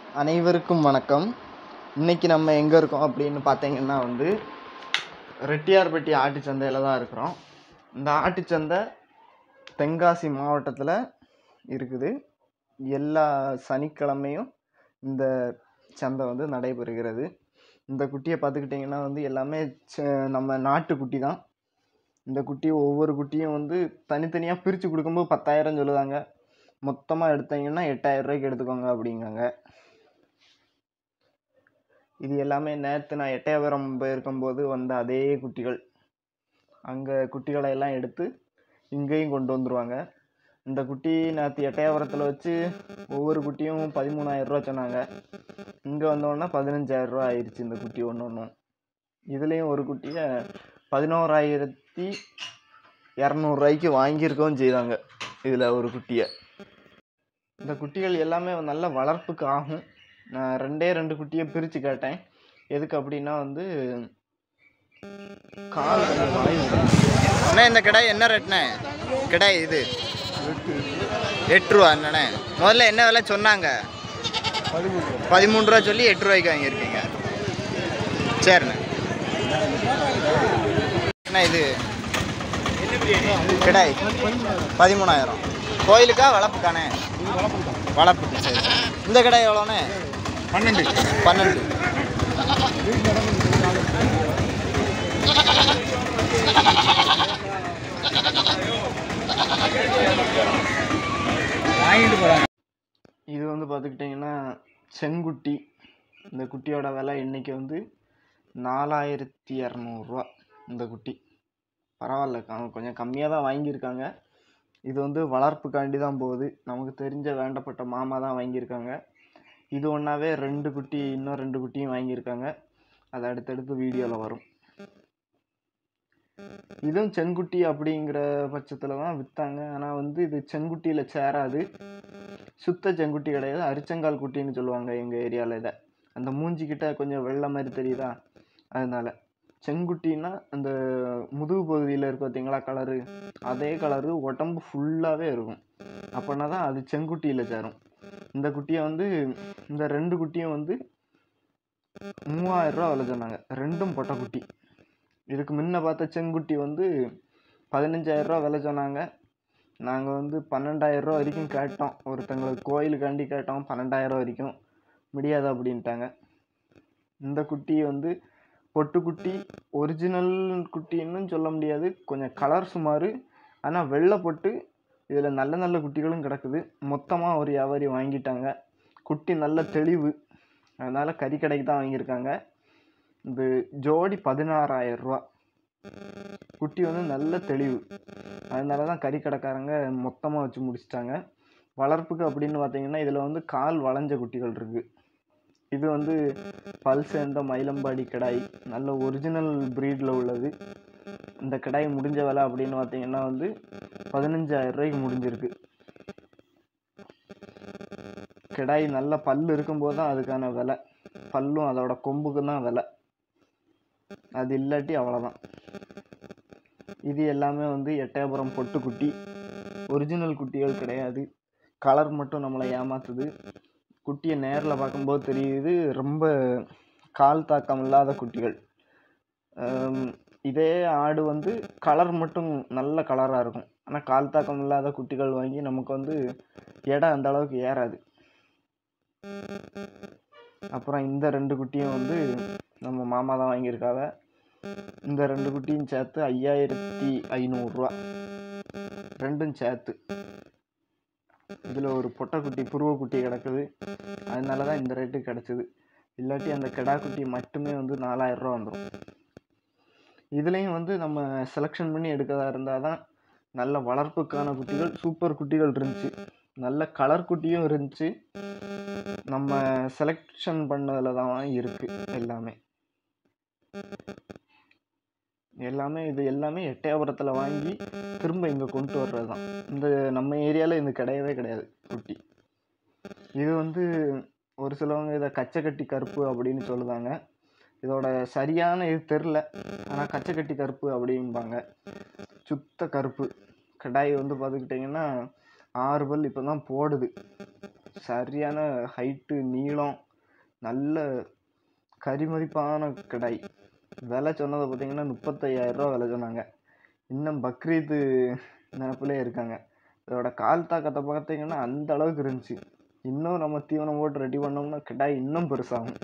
அனைவருக்கும் வணக்கம் இன்னைக்கு நம்ம எங்கே இருக்கோம் அப்படின்னு பார்த்தீங்கன்னா வந்து ரெட்டியார்பட்டி ஆட்டுச்சந்தையில் தான் இருக்கிறோம் இந்த ஆட்டுச்சந்தை தென்காசி மாவட்டத்தில் இருக்குது எல்லா சனிக்கிழமையும் இந்த சந்தை வந்து நடைபெறுகிறது இந்த குட்டியை பார்த்துக்கிட்டிங்கன்னா வந்து எல்லாமே ச- நம்ம நாட்டு குட்டி தான் இந்த குட்டி ஒவ்வொரு குட்டியும் வந்து தனித்தனியாக பிரித்து கொடுக்கும்போது பத்தாயிரம் சொல்லுதாங்க மொத்தமாக எடுத்தீங்கன்னா எட்டாயிரம் ரூபாய்க்கு எடுத்துக்கோங்க அப்படிங்காங்க இது எல்லாமே நேற்று நான் எட்டயபுரம் போயிருக்கும்போது வந்த அதே குட்டிகள் அங்கே குட்டிகளை எல்லாம் எடுத்து இங்கேயும் கொண்டு வந்துருவாங்க இந்த குட்டி நேற்று எட்டயபுரத்தில் வச்சு ஒவ்வொரு குட்டியும் பதிமூணாயிரம் ரூபா சொன்னாங்க இங்கே வந்தோடனே பதினஞ்சாயிரம் ரூபா ஆயிடுச்சு இந்த குட்டி ஒன்று ஒன்றும் இதுலேயும் ஒரு குட்டியை பதினோராயிரத்தி இரநூறுவாய்க்கு வாங்கியிருக்கவும் செய்தாங்க இதில் ஒரு குட்டியை இந்த குட்டிகள் எல்லாமே நல்ல வளர்ப்புக்கு ஆகும் நான் ரெண்டே ரெண்டு குட்டியை பிரித்து கேட்டேன் எதுக்கு அப்படின்னா வந்து கால் கொஞ்சம் வாய் விடும். அண்ணா இந்த கடை என்ன ரேட்ண்ணே கடை இது எட்டு ரூபா அண்ணே முதல்ல என்ன விலை சொன்னாங்க பதிமூணு ரூபா சொல்லி எட்டு ரூபாய்க்கு வாங்கியிருக்கீங்க சரிண்ணே அண்ணா இது கிடாய் பதிமூணாயிரம் கோயிலுக்கா வளர்ப்புக்கானே வளர்ப்புக்கு சரி சரி. இந்த கடை எவ்வளோண்ணே பன்னெண்டு பன்னெண்டு வாங்கிட்டு போறாங்க இது வந்து பார்த்துக்கிட்டிங்கன்னா செங்குட்டி இந்த குட்டியோட விலை இன்னைக்கு வந்து நாலாயிரத்தி இரநூறுவா இந்த குட்டி பரவாயில்ல க- கொஞ்சம் கம்மியாக தான் வாங்கியிருக்காங்க இது வந்து வளர்ப்புக்காண்டி தான் போகுது நமக்கு தெரிஞ்ச வேண்டப்பட்ட மாமா தான் வாங்கியிருக்காங்க இது ஒன்றாவே ரெண்டு குட்டி இன்னும் ரெண்டு குட்டியும் வாங்கியிருக்காங்க அது அடுத்தடுத்து வீடியோவில் வரும் இதுவும் செங்குட்டி அப்படிங்கிற பட்சத்தில் தான் விற்றாங்க ஆனால் வந்து இது செங்குட்டியில் சேராது சுத்த செங்குட்டி கிடையாது அரிச்சங்கால் குட்டின்னு சொல்லுவாங்க எங்கள் ஏரியாவில் இதை அந்த மூஞ்சிக்கிட்ட கொஞ்சம் வெள்ளை மாதிரி தெரியுதா அதனால செங்குட்டின்னா அந்த முதுகு பகுதியில் இருக்கு பார்த்தீங்களா கலரு அதே கலரு உடம்பு ஃபுல்லாகவே இருக்கும் அப்படின்னா தான் அது செங்குட்டியில் சேரும் இந்த குட்டியை வந்து இந்த ரெண்டு குட்டியும் வந்து மூவாயிரம் ரூபா விலை சொன்னாங்க ரெண்டும் பொட்டை குட்டி இதுக்கு முன்ன பார்த்த செங்குட்டி வந்து பதினஞ்சாயிரம் ரூபா விலை சொன்னாங்க நாங்கள் வந்து பன்னெண்டாயிரம் ரூபா வரைக்கும் கேட்டோம் ஒருத்தங்களுக்கு கோயிலுக்காண்டி கேட்டோம் பன்னெண்டாயிரம் ரூபா வரைக்கும் முடியாது அப்படின்ட்டாங்க இந்த குட்டி வந்து பொட்டு குட்டி ஒரிஜினல் குட்டின்னு சொல்ல முடியாது கொஞ்சம் கலர் சுமார் ஆனால் வெள்ளை பொட்டு இதில் நல்ல நல்ல குட்டிகளும் கிடக்குது மொத்தமாக ஒரு வியாபாரி வாங்கிட்டாங்க குட்டி நல்ல தெளிவு அதனால் கறிக்கடைக்கு தான் வாங்கியிருக்காங்க இது ஜோடி பதினாறாயிரம் ரூபா குட்டி வந்து நல்ல தெளிவு அதனால தான் கறிக்கடைக்காரங்க மொத்தமாக வச்சு முடிச்சிட்டாங்க வளர்ப்புக்கு அப்படின்னு பார்த்தீங்கன்னா இதில் வந்து கால் வளைஞ்ச குட்டிகள் இருக்குது இது வந்து பல் சேர்ந்த மயிலம்பாடி கிடாய் நல்ல ஒரிஜினல் ப்ரீடில் உள்ளது இந்த கிடாய் முடிஞ்ச விலை அப்படின்னு பார்த்தீங்கன்னா வந்து பதினஞ்சாயிரம் ரூபாய்க்கு முடிஞ்சிருக்கு கிடாய் நல்ல பல் இருக்கும்போது தான் அதுக்கான விலை பல்லும் அதோட கொம்புக்கு தான் விலை அது இல்லாட்டி அவ்வளோதான் இது எல்லாமே வந்து எட்டயபுரம் பொட்டு குட்டி ஒரிஜினல் குட்டிகள் கிடையாது கலர் மட்டும் நம்மளை ஏமாத்துது குட்டியை நேரில் பார்க்கும்போது தெரியுது ரொம்ப கால் தாக்கம் இல்லாத குட்டிகள் ஆம், இதே ஆடு வந்து கலர் மட்டும் நல்ல கலராக இருக்கும் ஆனால் கால் தாக்கம் இல்லாத குட்டிகள் வாங்கி நமக்கு வந்து எடை அந்த அளவுக்கு ஏறாது அப்புறம் இந்த ரெண்டு குட்டியும் வந்து நம்ம மாமா தான் வாங்கியிருக்காங்க இந்த ரெண்டு குட்டியும் சேர்த்து ஐயாயிரத்தி ஐநூறுரூவா ரெண்டும் சேர்த்து இதில் ஒரு பொட்டைக்குட்டி புருவ குட்டி கிடக்குது அதனால தான் இந்த ரேட்டு கிடச்சிது இல்லாட்டி அந்த கிடா குட்டி மட்டுமே வந்து நாலாயிரம் ரூபா வந்துடும் இதுலேயும் வந்து நம்ம செலெக்ஷன் பண்ணி எடுக்கிறதா இருந்தால் தான் நல்ல வளர்ப்புக்கான குட்டிகள் சூப்பர் குட்டிகள் இருந்துச்சு நல்ல கலர் குட்டியும் இருந்துச்சு நம்ம செலெக்ஷன் பண்ணதில் தான் இருக்குது எல்லாமே எல்லாமே இது எல்லாமே எட்டயபுரத்தில் வாங்கி திரும்ப இங்கே கொண்டு வர்றது தான் இந்த நம்ம ஏரியாவில் இது கிடையவே கிடையாது குட்டி இது வந்து ஒரு சிலவங்க இதை கச்சக்கட்டி கருப்பு அப்படின்னு சொல்லுதாங்க இதோட சரியான இது தெரில ஆனால் கச்சக்கட்டி கருப்பு அப்படிம்பாங்க சுத்த கருப்பு கடாய் வந்து பார்த்துக்கிட்டிங்கன்னா ஆறு பல் இப்போ தான் போடுது சரியான ஹைட்டு நீளம் நல்ல கரிமதிப்பான கிடாய் விலை சொன்னதை பார்த்தீங்கன்னா முப்பத்தையாயிரரூவா விலை சொன்னாங்க இன்னும் பக்ரீத்து நினப்புலே இருக்காங்க இதோட கால் தாக்கத்தை பார்த்தீங்கன்னா அந்த அளவுக்கு இருந்துச்சு இன்னும் நம்ம தீவனம் போட்டு ரெடி பண்ணோம்னா கிடாய் இன்னும் பெருசாகும்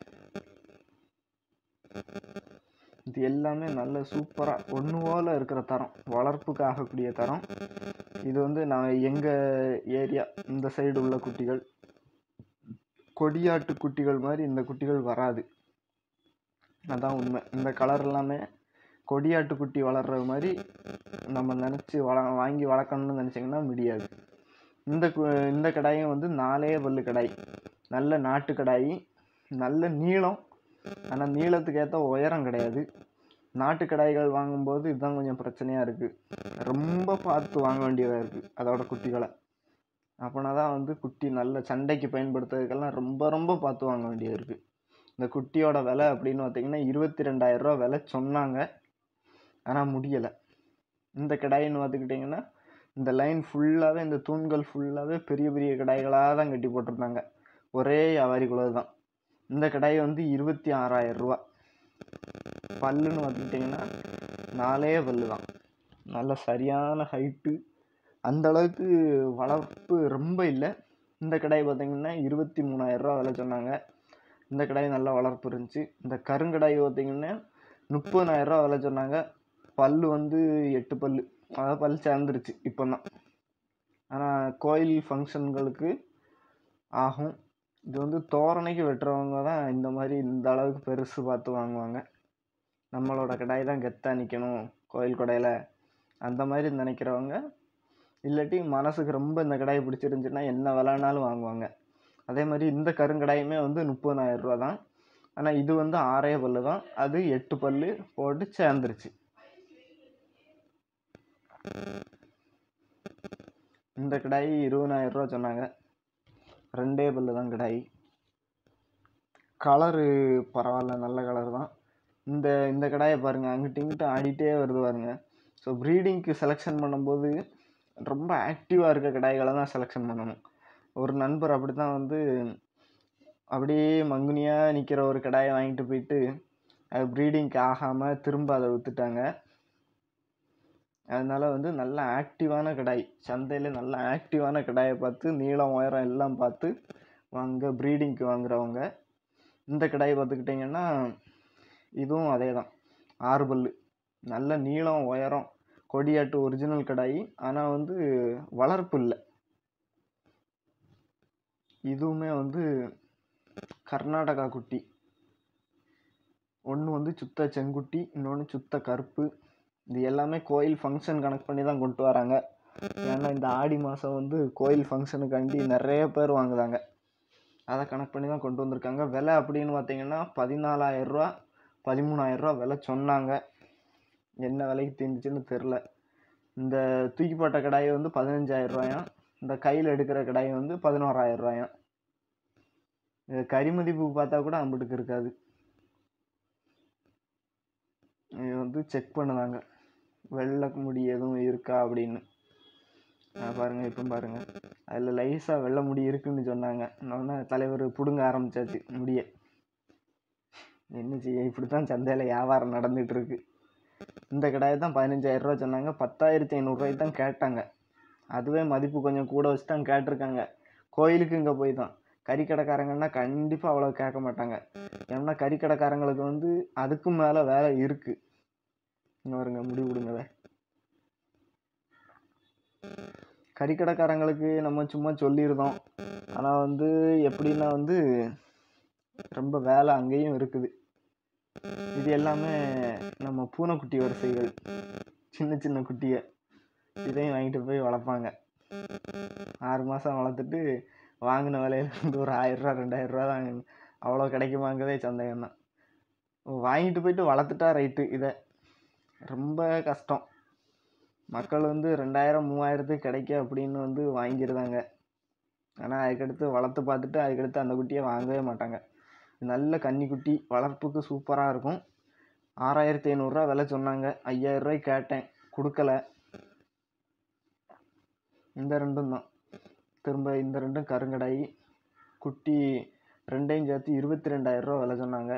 இது எல்லாமே நல்ல சூப்பராக ஒன்று போல் இருக்கிற தரம் வளர்ப்புக்கு ஆகக்கூடிய தரம் இது வந்து நான் எங்கள் ஏரியா இந்த சைடு உள்ள குட்டிகள் கொடியாட்டு குட்டிகள் மாதிரி இந்த குட்டிகள் வராது அதான் உண்மை இந்த கலர் எல்லாமே கொடியாட்டு குட்டி வளர்றது மாதிரி நம்ம நினச்சி வள வாங்கி வளர்க்கணும்னு நினச்சிங்கன்னா முடியாது இந்த கு- இந்த கடாயும் வந்து நாலே பல்லு கடாய் நல்ல நாட்டு கடாய் நல்ல நீளம் ஆனால் நீளத்துக்கு ஏற்ற உயரம் கிடையாது நாட்டு கடாய்கள் வாங்கும்போது இதுதான் கொஞ்சம் பிரச்சனையாக இருக்குது ரொம்ப பார்த்து வாங்க வேண்டியதாக இருக்குது அதோட குட்டிகளை அப்போனா தான் வந்து குட்டி நல்ல சண்டைக்கு பயன்படுத்துறதுக்கெல்லாம் ரொம்ப ரொம்ப பார்த்து வாங்க வேண்டியது இருக்குது இந்த குட்டியோட விலை அப்படின்னு பார்த்தீங்கன்னா இருபத்தி ரெண்டாயிரரூவா விலை சொன்னாங்க ஆனால் முடியலை இந்த கடாயின்னு பார்த்துக்கிட்டிங்கன்னா இந்த லைன் ஃபுல்லாகவே இந்த தூண்கள் ஃபுல்லாகவே பெரிய பெரிய கடாய்களாக தான் கட்டி போட்டிருந்தாங்க ஒரே வியாபாரிக்குள்ளது தான் இந்த கடாய் வந்து இருபத்தி ஆறாயிரம் ரூபா பல்லுன்னு பார்த்துக்கிட்டிங்கன்னா நாலே பல்லு தான் நல்ல சரியான ஹைட்டு அந்த அளவுக்கு வளர்ப்பு ரொம்ப இல்லை இந்த கடாய் பார்த்தீங்கன்னா இருபத்தி மூணாயிரரூவா விலை சொன்னாங்க இந்த கடாய் நல்ல வளர்ப்பு இருந்துச்சு இந்த கருங்கடாய் பார்த்தீங்கன்னா முப்பதாயிரரூவா விலை சொன்னாங்க பல்லு வந்து எட்டு பல்லு அதாவது பல் சேர்ந்துருச்சு இப்போ தான் ஆனால் கோயில் ஃபங்க்ஷன்களுக்கு ஆகும் இது வந்து தோரணைக்கு வெட்டுறவங்க தான் இந்த மாதிரி இந்த அளவுக்கு பெருசு பார்த்து வாங்குவாங்க நம்மளோட கடாய் தான் கெத்தாக நிற்கணும் கோயில் கொடையில் அந்த மாதிரி நினைக்கிறவங்க இல்லாட்டி மனசுக்கு ரொம்ப இந்த கடாய் பிடிச்சிருந்துச்சுன்னா என்ன விலைனாலும் வாங்குவாங்க அதே மாதிரி இந்த கருங்கடாயுமே வந்து முப்பதாயிரம் ரூபா தான் ஆனால் இது வந்து ஆறே பல்லு தான் அது எட்டு பல்லு போட்டு சேர்ந்துருச்சு இந்த கடாய் இருபதாயிரம் ரூபா சொன்னாங்க ரெண்டே பல்லு தான் கடாய் கலரு பரவாயில்ல நல்ல கலர் தான் இந்த இந்த கடாயை பாருங்கள் அங்கிட்டு இங்கிட்டு ஆடிட்டே வருது பாருங்க ஸோ ப்ரீடிங்க்கு செலெக்ஷன் பண்ணும்போது ரொம்ப ஆக்டிவாக இருக்க கடாய்களை தான் செலெக்ஷன் பண்ணணும் ஒரு நண்பர் அப்படி தான் வந்து அப்படியே மங்குனியாக நிற்கிற ஒரு கடாயை வாங்கிட்டு போயிட்டு அது ப்ரீடிங்க்கு ஆகாமல் திரும்ப அதை விற்றுட்டாங்க அதனால வந்து நல்ல ஆக்டிவான கடாய் சந்தையில் நல்ல ஆக்டிவான கடாயை பார்த்து நீளம் உயரம் எல்லாம் பார்த்து வாங்க ப்ரீடிங்க்கு வாங்குறவங்க இந்த கடாய் பார்த்துக்கிட்டிங்கன்னா இதுவும் அதே தான் ஆறு பல்லு நல்ல நீளம் உயரம் கொடியாட்டு ஒரிஜினல் கடாய் ஆனால் வந்து வளர்ப்பு இல்லை இதுவுமே வந்து கர்நாடகா குட்டி ஒன்று வந்து சுத்த செங்குட்டி இன்னொன்று சுத்த கருப்பு இது எல்லாமே கோயில் ஃபங்க்ஷன் கணக்கு பண்ணி தான் கொண்டு வராங்க ஏன்னா இந்த ஆடி மாதம் வந்து கோயில் ஃபங்க்ஷனுக்காண்டி நிறைய பேர் வாங்குறாங்க அதை கணக்கு பண்ணி தான் கொண்டு வந்திருக்காங்க விலை அப்படின்னு பார்த்தீங்கன்னா பதினாலாயிரரூவா பதிமூணாயிரரூவா விலை சொன்னாங்க என்ன விலைக்கு தீர்ந்துச்சுன்னு தெரில இந்த தூக்கி போட்ட கடாய் வந்து பதினஞ்சாயிரம் ரூபாயாம் இந்த கையில் எடுக்கிற கடாய் வந்து பதினோராயிரம் ரூபாயாம் இது கறி மதிப்பு பார்த்தா கூட அம்புட்டுக்கு இருக்காது இது வந்து செக் பண்ணுவாங்க வெள்ளை முடி எதுவும் இருக்கா அப்படின்னு ஆ, பாருங்க இப்போ பாருங்க அதில் லைஸாக வெள்ளை முடி இருக்குன்னு சொன்னாங்க உடனே தலைவர் பிடுங்க ஆரம்பிச்சாச்சு முடிய என்ன செய்ய இப்படி தான் சந்தையில் வியாபாரம் நடந்துட்டு இருக்கு இந்த கடாயை தான் பதினஞ்சாயிரம் ரூபா சொன்னாங்க பத்தாயிரத்தி ஐநூறுரூவாய்க்கு தான் கேட்டாங்க அதுவே மதிப்பு கொஞ்சம் கூட வச்சு தான் கேட்டிருக்காங்க கோயிலுக்கு இங்கே போய் தான் கறிக்கடைக்காரங்கன்னா கண்டிப்பாக அவ்வளோ கேட்க மாட்டாங்க ஏன்னா கறிக்கடைக்காரங்களுக்கு வந்து அதுக்கும் மேலே வேலை இருக்குது இங்கே வருங்க முடிவு கொடுங்கவே கறிக்கடைக்காரங்களுக்கு நம்ம சும்மா சொல்லியிருந்தோம் ஆனால் வந்து எப்படின்னா வந்து ரொம்ப வேலை அங்கேயும் இருக்குது இது எல்லாமே நம்ம பூனைக்குட்டி வரிசைகள் சின்ன சின்ன குட்டியை இதையும் வாங்கிட்டு போய் வளர்ப்பாங்க ஆறு மாதம் வளர்த்துட்டு வாங்கின விலையில இருந்து ஒரு ஆயிரரூவா ரெண்டாயிரரூவா தான் அவ்வளோ கிடைக்குமாங்கிறதே சந்தேகம் தான் வாங்கிட்டு போயிட்டு வளர்த்துட்டா ரைட்டு இதை ரொம்ப கஷ்டம் மக்கள் வந்து ரெண்டாயிரம் மூவாயிரத்துக்கு கிடைக்க அப்படின்னு வந்து வாங்கிடுறாங்க ஆனால் அதுக்கடுத்து வளர்த்து பார்த்துட்டு அதுக்கடுத்து அந்த குட்டியை வாங்கவே மாட்டாங்க நல்ல கன்னிக்குட்டி வளர்ப்புக்கு சூப்பராக இருக்கும் ஆறாயிரத்தி ஐநூறுரூவா விலை சொன்னாங்க ஐயாயிரரூவாய்க்கு கேட்டேன் கொடுக்கல இந்த ரெண்டும் தான் திரும்ப இந்த ரெண்டும் கருங்கடாய் குட்டி ரெண்டையும் சேர்த்து இருபத்தி ரெண்டாயிரரூவா விலை சொன்னாங்க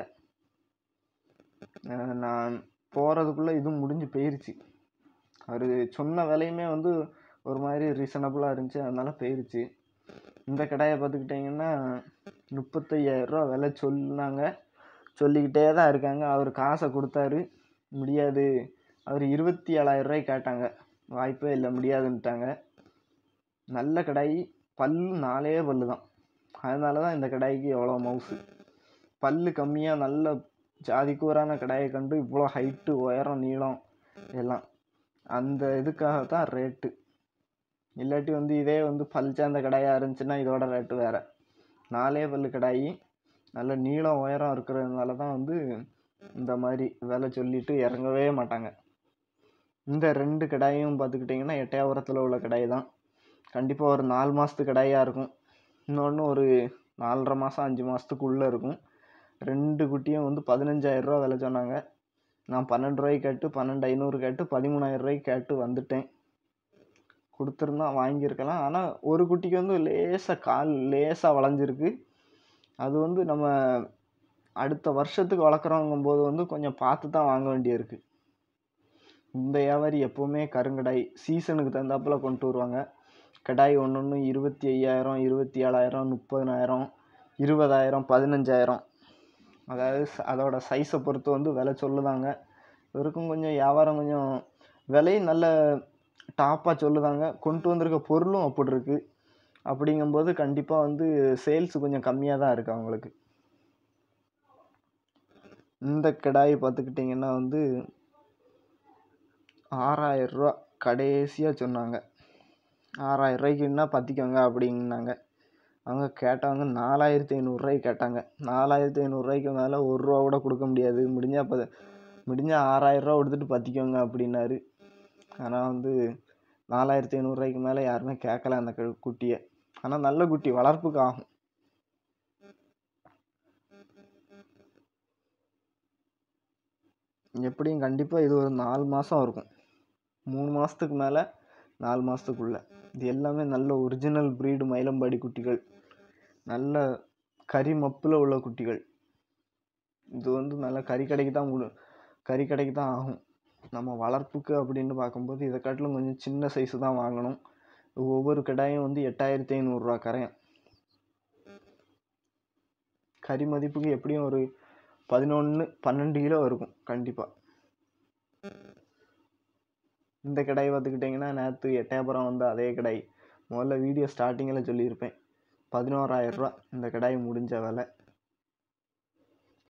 அஹ் நான் போகிறதுக்குள்ளே இதுவும் முடிஞ்சு போயிருச்சு அவர் சொன்ன விலையுமே வந்து ஒரு மாதிரி ரீசனபுளாக இருந்துச்சு அதனால போயிருச்சு இந்த கடாயை பார்த்துக்கிட்டிங்கன்னா முப்பத்தையாயிரரூவா விலை சொன்னாங்க சொல்லிக்கிட்டே தான் இருக்காங்க அவர் காசை கொடுத்தாரு முடியாது அவர் இருபத்தி ஏழாயிரரூவாய்க்கு கேட்டாங்க வாய்ப்பே இல்லை முடியாதுன்ட்டாங்க நல்ல கடாய் பல்லு நாலே பல்லு தான் அதனால தான் இந்த கடாய்க்கு எவ்வளோ மவுசு பல்லு கம்மியாக நல்ல ஜாதி கூறான கடாயை கண்டு இவ்வளோ ஹைட்டு உயரம் நீளம் எல்லாம் அந்த இதுக்காக தான் ரேட்டு இல்லாட்டி வந்து இதே வந்து பல் சேர்ந்த கடாயாக இருந்துச்சுன்னா இதோட ரேட்டு வேறு நாலே பல்லு கடாயி நல்ல நீளம் உயரம் இருக்கிறதுனால தான் வந்து இந்த மாதிரி விலை சொல்லிட்டு இறங்கவே மாட்டாங்க இந்த ரெண்டு கடாயும் பார்த்துக்கிட்டிங்கன்னா எட்டயபுரத்தில் உள்ள கடாய் தான் கண்டிப்பாக ஒரு நாலு மாதத்து கடாயாக இருக்கும் இன்னொன்று ஒரு நாலரை மாதம் அஞ்சு மாதத்துக்குள்ளே இருக்கும் ரெண்டு குட்டியும் வந்து பதினஞ்சாயிரரூவா விலை சொன்னாங்க நான் பன்னெண்டு ரூபாய்க்கு கேட்டு பன்னெண்டு ஐநூறு கேட்டு பதிமூணாயிரம் ரூபாய்க்கு கேட்டு வந்துட்டேன் கொடுத்துருந்தா வாங்கியிருக்கலாம் ஆனால் ஒரு குட்டிக்கு வந்து லேசாக கால் லேசாக வளைஞ்சிருக்கு அது வந்து நம்ம அடுத்த வருஷத்துக்கு வளர்க்குறோங்கும் போது வந்து கொஞ்சம் பார்த்து தான் வாங்க வேண்டியிருக்கு இந்த வியாபாரி எப்போவுமே கருங்கடாய் சீசனுக்கு தகுந்தாப்புல கொண்டு வருவாங்க கடாய் ஒன்று ஒன்று இருபத்தி ஐயாயிரம் இருபத்தி ஏழாயிரம் முப்பதனாயிரம் இருபதாயிரம் பதினஞ்சாயிரம் அதாவது ச- அதோட சைஸை பொறுத்து வந்து விலை சொல்லுதாங்க இவருக்கும் கொஞ்சம் வியாபாரம் கொஞ்சம் விலையும் நல்ல டாப்பாக சொல்லுதாங்க கொண்டு வந்திருக்க பொருளும் அப்படி இருக்கு அப்படிங்கும்போது கண்டிப்பாக வந்து சேல்ஸ் கொஞ்சம் கம்மியாக தான் இருக்கு அவங்களுக்கு இந்த கடாய் பார்த்துக்கிட்டிங்கன்னா வந்து ஆறாயிரம் ரூபா கடைசியாக சொன்னாங்க ஆறாயிரம் ரூபாய்க்குன்னா பற்றிக்கோங்க அப்படின்னாங்க அவங்க கேட்டவங்க நாலாயிரத்தி ஐநூறுரூவாய்க்கு கேட்டாங்க நாலாயிரத்தி ஐநூறுரூவாய்க்கு மேலே ஒரு ரூபா கூட கொடுக்க முடியாது முடிஞ்சால் இப்போ முடிஞ்சால் ஆறாயிரரூவா கொடுத்துட்டு பற்றிக்கோங்க அப்படின்னாரு ஆனால் வந்து நாலாயிரத்தி ஐநூறுரூவாய்க்கு மேலே யாருமே கேட்கல அந்த கு- குட்டியை ஆனால் நல்ல குட்டி வளர்ப்புக்கு ஆகும் எப்படியும் கண்டிப்பாக இது ஒரு நாலு மாதம் இருக்கும் மூணு மாதத்துக்கு மேலே நாலு மாதத்துக்குள்ள இது எல்லாமே நல்ல ஒரிஜினல் ப்ரீடு மயிலம்பாடி குட்டிகள் நல்ல கறி மப்பில் உள்ள குட்டிகள் இது வந்து நல்ல கறி கடைக்கு தான் முழு கறி கடைக்கு தான் ஆகும் நம்ம வளர்ப்புக்கு அப்படின்னு பார்க்கும்போது இதை காட்டிலும் கொஞ்சம் சின்ன சைஸு தான் வாங்கணும் ஒவ்வொரு கடாயும் வந்து எட்டாயிரத்தி ஐநூறுரூவா கரையும் கறி மதிப்புக்கு எப்படியும் ஒரு பதினொன்று பன்னெண்டு கிலோ இருக்கும் கண்டிப்பாக இந்த கடாய் பார்த்துக்கிட்டிங்கன்னா நேற்று எட்டயபுரம் வந்து அதே கடாய் முதல்ல வீடியோ ஸ்டார்டிங்கில் சொல்லியிருப்பேன் பதினோராயிரரூவா இந்த கடாய் முடிஞ்ச விலை